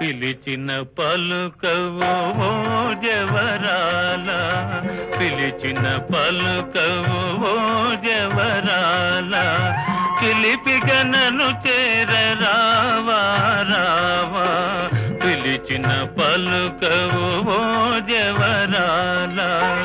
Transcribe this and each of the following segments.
పిలిచిన పలుకవు ఓ జవరాల పిలిచిన పలుకవు ఓ జవరాల చిలిపిగనను చేర రావా రావా పిలిచిన పలుకవు ఓ జవరాల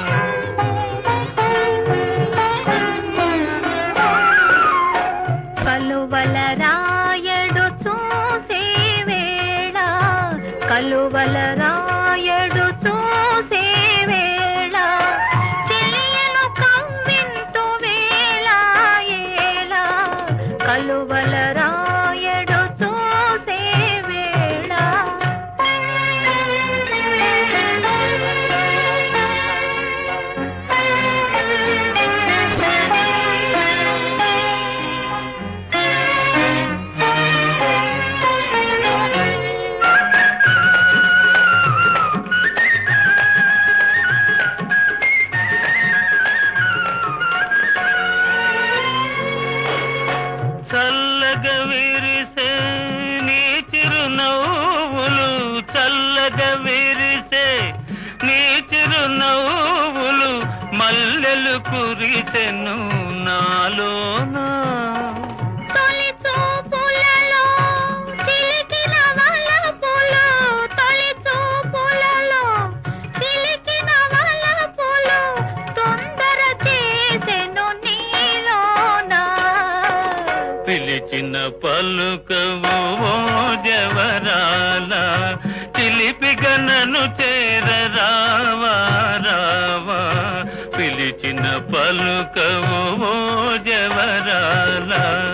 కలువల రాయడు చూసే వేళ కలువల రాయడు చూసే వేళ చెలియను కవ్వింతు వేళ ఏళ కలువల రాయడు చూసే వేళ చల్లగా విరిసే నీ చిరునవ్వులు చల్లగా విరిసే నీ చిరునవ్వులు మల్లెలు కురిసెను నాలోనా తొలి చూపులలో చిలికిన వలపులు తొలి చూపులలో చిలికిన వలపులు తొందర చేసెను నీలోన పిలిచిన పలుకవు ఓ జవరాల చిలిపిగనను చేర రావా రావా పిలిచిన పలుకవు ఓ జవరాల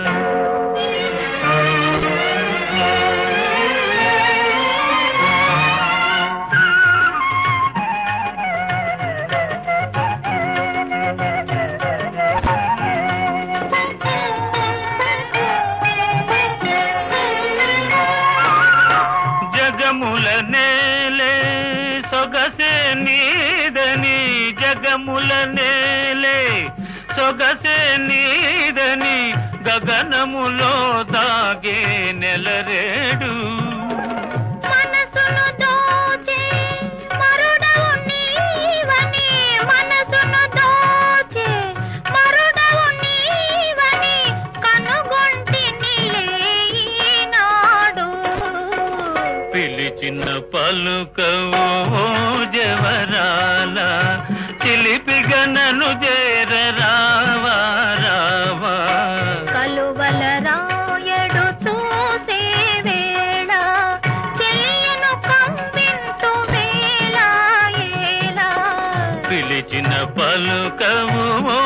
జగముల నేలే సొగసే నీదని జగముల నేలే సొగసే నీదని గగనములో దాగే నెలరేడు మనసును దోచే మరుడవు నీవని మనసును దోచే మరుడవు నీవని కనుగొంటిని ఈనాడు పిలిచిన పలుకవు ఓ జవరాల చిలిపిగనను చేర రావా రావా కలువల రాయడు చూసే వేళ చెలియను కవ్వింతు వేళ ఏళ పిలిచిన పలుకవు ఓ